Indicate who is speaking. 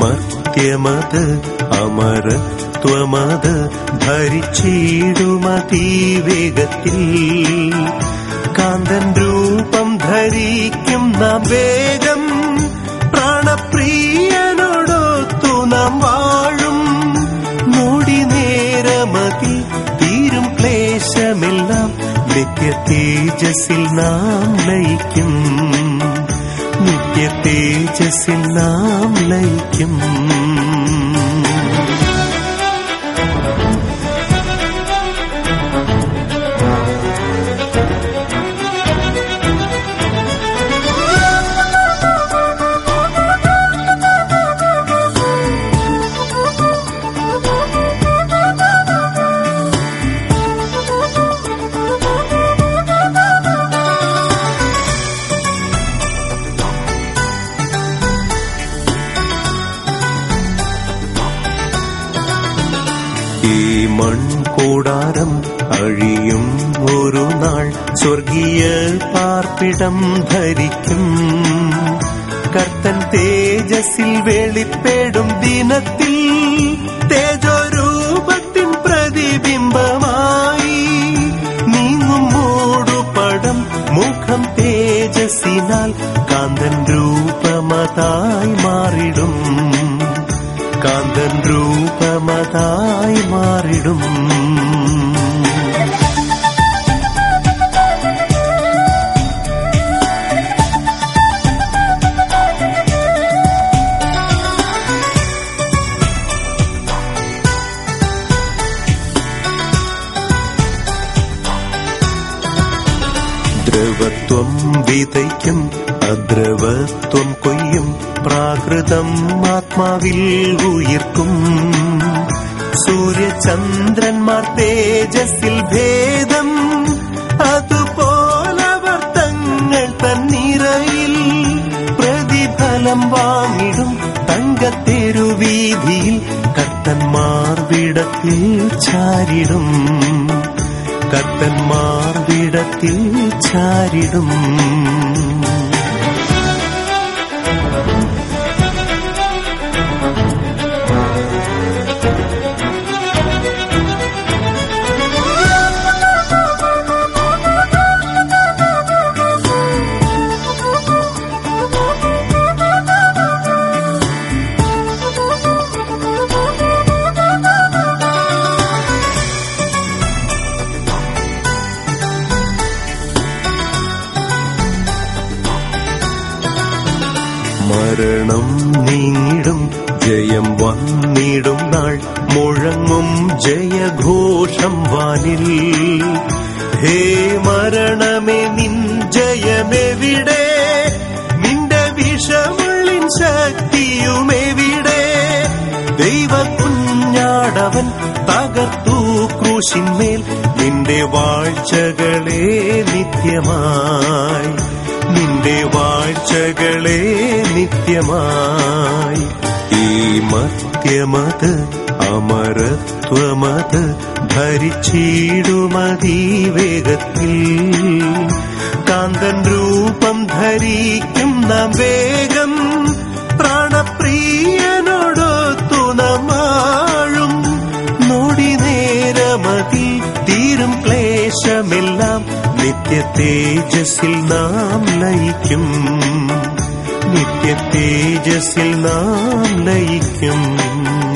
Speaker 1: മർത്യമത് അമരത്വമത് ധരിച്ചിടുമതീ വേഗത്തിൽ കാന്തൻ രൂപം ധരിക്കും നാം വേഗം പ്രാണപ്രിയനോടൊത്തു നാം വാഴും നോടി നേരമതി തീരും ക്ലേശമെല്ലാം നിത്യ തേജസ്സിൽ നാം ലയിക്കും നിത്യ തേജസ്സിൽ നാം ലയിക്കും ഈ മൺകൂടാരം അഴിയും ഒരു നാൾ സ്വർഗീയ പാർപ്പിടം ധരിക്കും കർത്തൻ തേജസ്സിൽ വെളിപ്പെടും ദിനത്തിൽ തേജോരൂപത്തിൻ പ്രതിബിംബമായി നീങ്ങും മൂടുപടം മുഖം തേജസ്സിനാൽ കാന്തൻ രൂപമതായി മാറിടും കാന്തൻ രൂപമതായി മാറിടും ദ്രവത്വം വിതയ്ക്കും അദ്രവത്വം കൊയ്യും പ്രാകൃതം ആത്മാവിൽ ഉയർക്കും സൂര്യചന്ദ്രന്മാർ തേജസ്സിൽ ഭേദം അതുപോലവർ തങ്ങൾ തന്നിറയിൽ പ്രതിഫലം വാങ്ങിടും തങ്കത്തെരുവീതിയിൽ കർത്തന്മാർ വിടത്തിൽ ചാരിടും കർത്തന്മാർ വിടത്തിൽ ചാരിടും മരണം നീങ്ങിടും ജയം വന്നിടും നാൾ മുഴങ്ങും ജയഘോഷം വാനിൽ ഹേ മരണമേ നിൻ ജയമെവിടെ നിന്റെ വിഷമുള്ളിൻ ശക്തിയുമെവിടെ ദൈവ കുഞ്ഞാടവൻ തകർത്തു ക്രൂശിന്മേൽ നിന്റെ വാഴ്ചകളെ നിത്യമായി നിന്റെ വാഴ്ചകളെ നിത്യമായി ഈ മർത്യമത് അമരത്വമത് ധരിച്ചിടുമതീ വേഗത്തിൽ കാന്തൻ രൂപം ധരിക്കും നാം വേഗം പ്രാണപ്രിയനോടൊത്തു നാം വാഴും നോടി നേരമതി തീരും ക്ലേശമെല്ലാം നിത്യ തേജസ്സിൽ നാം ലയിക്കും നിത്യ തേജസ്സിൽ നാം ലയിക്കും